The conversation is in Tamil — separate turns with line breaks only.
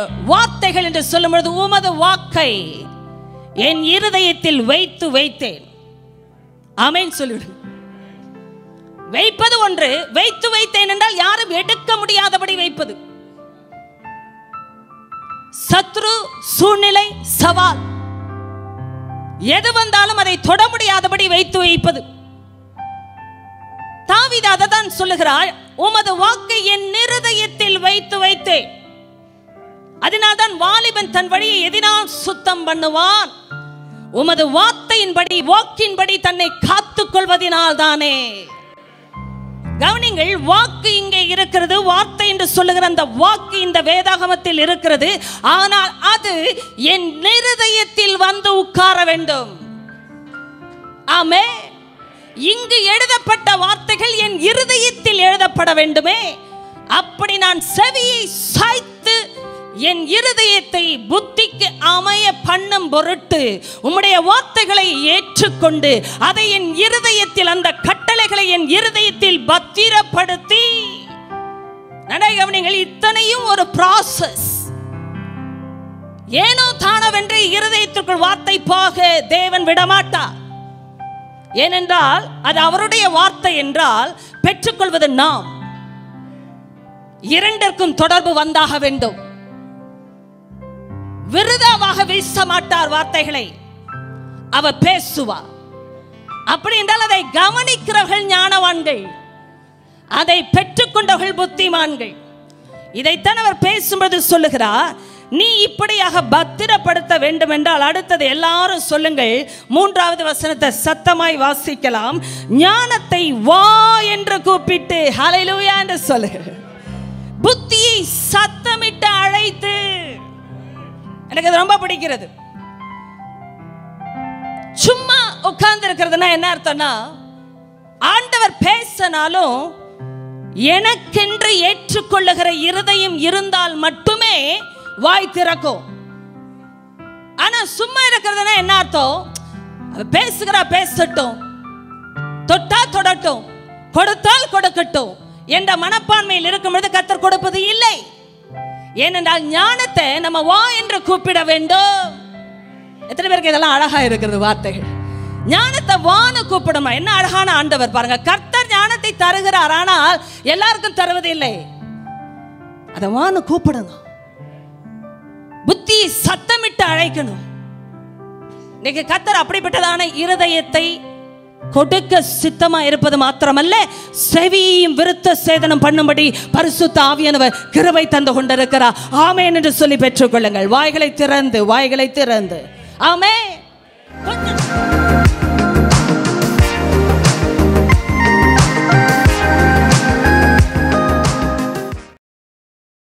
வார்த்தைகள் என்று சொல்லும் பொழுது உமது வாக்கை என் இருதயத்தில் வைத்து வைத்தேன் ஆமென் சொல்லிவிடு வைப்பது ஒன்று வைத்து வைத்தேன் என்றால் யாரும் எடுக்க முடியாதபடி வைப்பது சத்ரு சூழ்நிலை சவால் எது வந்தாலும் அதை தொட முடியாதபடி வைத்து வைப்பது தாவீது அதை தான் சொல்லுகிறாள் உமது வாக்கை என் இருதயத்தில் வைத்து வைத்தேன் அதனால்தான் வாலிபன் தன் வழியை எதினால் சுத்தம் பண்ணுவான் உமது வார்த்தையின்படி வாக்கின்படி தன்னை காத்துக் கொள்வதினால் தானே கவனிங்கள் வாக்கு இங்கே இருக்கிறது வார்த்தை என்று சொல்லுகிற அந்த வாக்கு இந்த வேதாகமத்தில் இருக்கிறது ஆனால் அது என் இருதயத்தில் வந்து உட்கார வேண்டும் ஆமே இங்கு எழுதப்பட்ட வார்த்தைகள் என் இருதயத்தில் எழுதப்பட வேண்டுமே அப்படி நான் செவியை சாய்த்து என் இருதயத்தை புத்திக்கு அமைய பண்ணும் பொருட்டு உம்முடைய வார்த்தைகளை ஏற்றுக்கொண்டு அதை என் இருதயத்தில் அந்த கட்டளைகளை என் இருதயத்தில் பத்திரப்படுத்தி நடை கவனிங்கள் இத்தனையும் ஒரு ப்ராசஸ் ஏனோ தானவென்று இருதயத்திற்குள் வார்த்தை போக தேவன் விடமாட்டார் ஏனென்றால் அது அவருடைய வார்த்தை என்றால் பெற்றுக்கொள்வது நாம் இரண்டிற்கும் தொடர்பு வந்தாக வேண்டும் விருதாவாக வீச மாட்டார் வார்த்தைகளை அவர் பேசுவார் அப்படி என்றால் அதை கவனிக்கிறவர்கள் ஞானவான்கள் அதை பெற்றுக்கொண்டவர்கள் புத்திமான்கள் இதைத்தான் அவர் பேசும்போது சொல்லுகிறார் நீ இப்படியாக பத்திரப்படுத்த வேண்டும் என்றால் அடுத்தது எல்லாரும் சொல்லுங்கள் மூன்றாவது வசனத்தை சத்தமாய் வாசிக்கலாம் ஞானத்தை வா என்று கூப்பிட்டு ஹalleluya என்று சொல்லுங்க புத்தியை சத்தமிட்டு அழைத்து எனக்கு அது ரொம்ப பிடிக்கிறது சும்மா உட்கார்ந்து இருக்கிறதுனா என்ன அர்த்தம்னா ஆண்டவர் பேசினாலும் எனக்கென்று ஏற்றுக்கொள்ளுகிற இருதயம் இருந்தால் மட்டுமே வாய் திறக்கும் ஆனா சும்மா இருக்கிறதுனா என்ன அர்த்தம் அவ பேசுகிறா பேசட்டும் தொட்டா தொடட்டும் கொடுத்தால் கொடுக்கட்டும் என்ற மனப்பான்மையில் இருக்கும் பொழுது கத்தர் கொடுப்பது இல்லை ஏனென்றால் ஞானத்தை நம்ம வா என்று கூப்பிட வேண்டும் எத்தனை பேருக்கு இதெல்லாம் அழகா இருக்கிறது வார்த்தைகள் ஞானத்தை வான்னு கூப்பிடமா என்ன அழகான ஆண்டவர் பாருங்க கர்த்தர் ஞானத்தை தருகிறார் ஆனால் எல்லாருக்கும் தருவதில்லை அதை வான்னு கூப்பிடணும் புத்தி சத்தமிட்டு அழைக்கணும் இன்னைக்கு கத்தர் அப்படிப்பட்டதான இருதயத்தை கொடுக்க சித்தமா இருப்பது மாத்திரமல்ல செவியையும் விருத்த சேதனம் பண்ணும்படி பரிசுத்த ஆவியானவர் கிருபை தந்து கொண்டிருக்கிறார் ஆமென் என்று சொல்லி பெற்றுக்கொள்ளுங்கள் வாய்களை திறந்து வாய்களை திறந்து ஆமென்